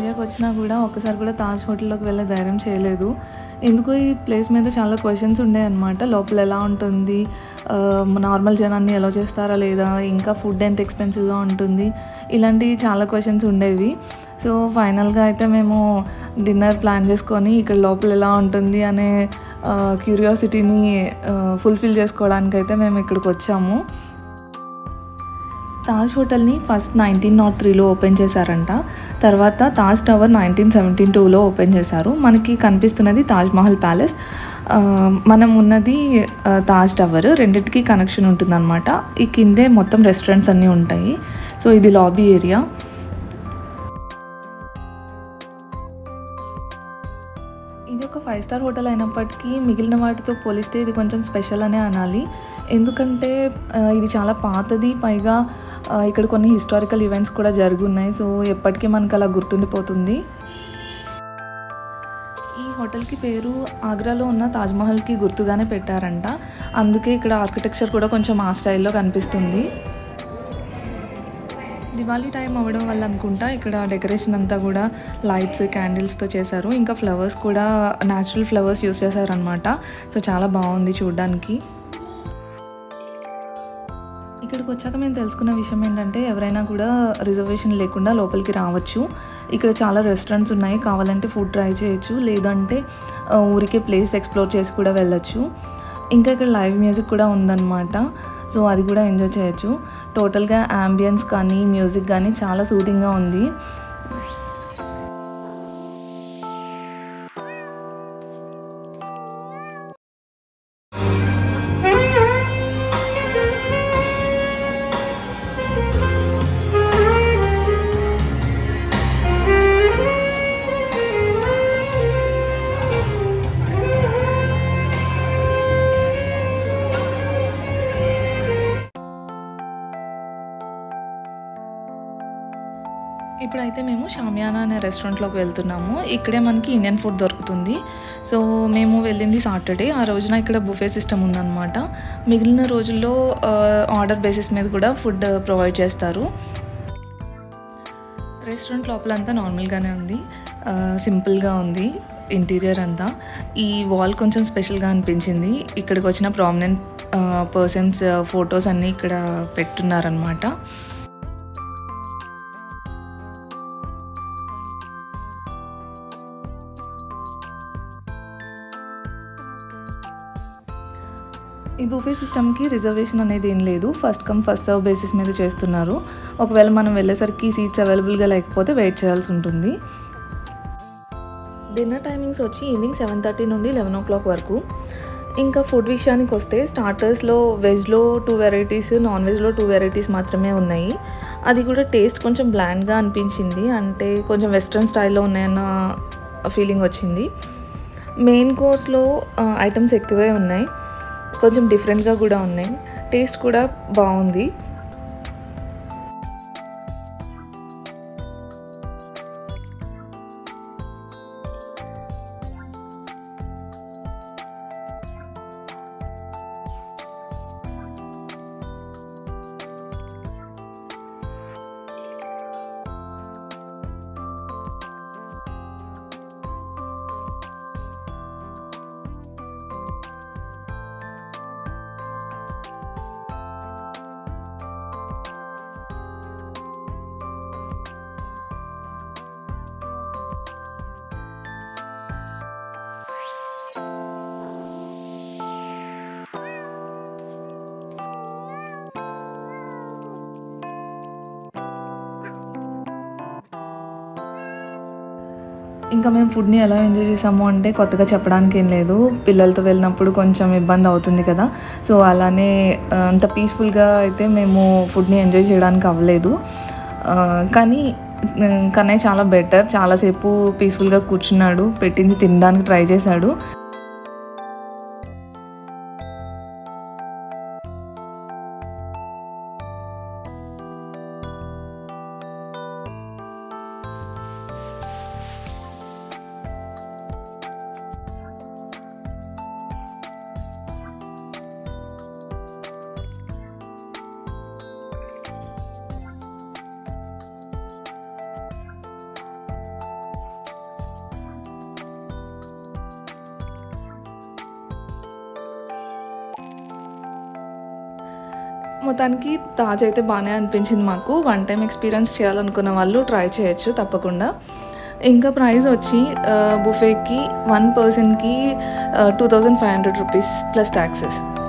ఏరియాకి వచ్చినా కూడా ఒక్కసారి కూడా తాజ్ హోటల్లోకి వెళ్ళే ధైర్యం చేయలేదు ఎందుకో ఈ ప్లేస్ మీద చాలా క్వశ్చన్స్ ఉండే అనమాట లోపల ఎలా ఉంటుంది ఆ, నార్మల్ జనాన్ని ఎలా చేస్తారా లేదా ఇంకా ఫుడ్ ఎంత ఎక్స్పెన్సివ్గా ఉంటుంది ఇలాంటి చాలా క్వశ్చన్స్ ఉండేవి సో ఫైనల్గా అయితే మేము డిన్నర్ ప్లాన్ చేసుకొని ఇక్కడ లోపల ఎలా ఉంటుంది అనే క్యూరియాసిటీని ఫుల్ఫిల్ చేసుకోవడానికి అయితే మేము ఇక్కడికి వచ్చాము తాజ్ హోటల్ని ఫస్ట్ నైన్టీన్ నాట్ త్రీలో ఓపెన్ చేశారంట తర్వాత తాజ్ టవర్ నైన్టీన్ సెవెంటీన్ టూలో ఓపెన్ చేశారు మనకి కనిపిస్తున్నది తాజ్ మహల్ ప్యాలెస్ ఆ, మనం ఉన్నది ఆ, తాజ్ టవర్ రెండింటికి కనెక్షన్ ఉంటుందన్నమాట ఈ కిందే మొత్తం రెస్టారెంట్స్ అన్నీ ఉంటాయి సో ఇది లాబీ ఏరియా ఇది ఒక ఫైవ్ స్టార్ హోటల్ అయినప్పటికీ మిగిలిన వాటితో పోలిస్తే ఇది కొంచెం స్పెషల్ అనే అనాలి ఎందుకంటే ఆ, ఇది చాలా పాతది పైగా ఆ, ఇక్కడ కొన్ని హిస్టారికల్ ఈవెంట్స్ కూడా జరుగున్నాయి సో ఎప్పటికీ మనకు అలా గుర్తుండిపోతుంది ఈ హోటల్కి పేరు ఆగ్రాలో ఉన్న తాజ్మహల్కి గుర్తుగానే పెట్టారంట అందుకే ఇక్కడ ఆర్కిటెక్చర్ కూడా కొంచెం ఆ స్టైల్లో కనిపిస్తుంది దివాళీ టైం అవ్వడం వల్ల అనుకుంటా ఇక్కడ డెకరేషన్ అంతా కూడా లైట్స్ క్యాండిల్స్తో చేశారు ఇంకా ఫ్లవర్స్ కూడా న్యాచురల్ ఫ్లవర్స్ యూస్ చేశారనమాట సో చాలా బాగుంది చూడడానికి ఇక్కడికి వచ్చాక మేము తెలుసుకున్న విషయం ఏంటంటే ఎవరైనా కూడా రిజర్వేషన్ లేకుండా లోపలికి రావచ్చు ఇక్కడ చాలా రెస్టారెంట్స్ ఉన్నాయి కావాలంటే ఫుడ్ ట్రై చేయొచ్చు లేదంటే ఆ, ఊరికే ప్లేస్ ఎక్స్ప్లోర్ చేసి కూడా వెళ్ళొచ్చు ఇంకా ఇక్కడ లైవ్ మ్యూజిక్ కూడా ఉందన్నమాట సో అది కూడా ఎంజాయ్ చేయొచ్చు టోటల్గా అంబియన్స్ కానీ మ్యూజిక్ కానీ చాలా సూదింగ్గా ఉంది ఇప్పుడైతే మేము షామియానా అనే రెస్టారెంట్లోకి వెళ్తున్నాము ఇక్కడే మనకి ఇండియన్ ఫుడ్ దొరుకుతుంది సో మేము వెళ్ళింది సాటర్డే ఆ రోజున ఇక్కడ బుఫే సిస్టమ్ ఉందన్నమాట మిగిలిన రోజుల్లో ఆర్డర్ బేసిస్ మీద కూడా ఫుడ్ ప్రొవైడ్ చేస్తారు రెస్టారెంట్ లోపలంతా నార్మల్గానే ఉంది ఆ, సింపుల్గా ఉంది ఇంటీరియర్ అంతా ఈ వాల్ కొంచెం స్పెషల్గా అనిపించింది ఇక్కడికి వచ్చిన ప్రామినెంట్ పర్సన్స్ ఫొటోస్ అన్నీ ఇక్కడ పెట్టున్నారనమాట ఈ బుఫే సిస్టమ్కి రిజర్వేషన్ అనేది ఏం లేదు first come first serve basis మీద చేస్తున్నారు ఒకవేళ మనం వెళ్ళేసరికి సీట్స్ అవైలబుల్గా లేకపోతే వెయిట్ చేయాల్సి ఉంటుంది డిన్నర్ టైమింగ్స్ వచ్చి ఈవినింగ్ సెవెన్ థర్టీ నుండి లెవెన్ ఓ క్లాక్ వరకు ఇంకా ఫుడ్ విషయానికి వస్తే స్టార్టర్స్లో వెజ్లో టూ వెరైటీస్ నాన్ వెజ్లో టూ వెరైటీస్ మాత్రమే ఉన్నాయి అది కూడా టేస్ట్ కొంచెం బ్లాండ్గా అనిపించింది అంటే కొంచెం వెస్ట్రన్ స్టైల్లో ఉన్నాయన్న ఫీలింగ్ వచ్చింది మెయిన్ కోర్స్లో ఐటమ్స్ ఎక్కువే ఉన్నాయి కొంచెం డిఫరెంట్గా కూడా ఉన్నాయి టేస్ట్ కూడా బాగుంది ఇంకా మేము ఫుడ్ని ఎలా ఎంజాయ్ చేసాము అంటే కొత్తగా చెప్పడానికి ఏం లేదు పిల్లలతో వెళ్ళినప్పుడు కొంచెం ఇబ్బంది అవుతుంది కదా సో అలానే ఆ, అంత పీస్ఫుల్గా అయితే మేము ఫుడ్ని ఎంజాయ్ చేయడానికి అవ్వలేదు ఆ, కానీ ఉమ్, కన్నయ్య చాలా బెటర్ చాలాసేపు పీస్ఫుల్గా కూర్చున్నాడు పెట్టింది తినడానికి ట్రై చేశాడు మొత్తానికి తాజ్ అయితే బాగానే అనిపించింది మాకు వన్ టైం ఎక్స్పీరియన్స్ చేయాలనుకున్న వాళ్ళు ట్రై చేయొచ్చు తప్పకుండా ఇంకా ప్రైస్ వచ్చి బుఫేకి వన్ పర్సన్కి two thousand five hundred rupees plus taxes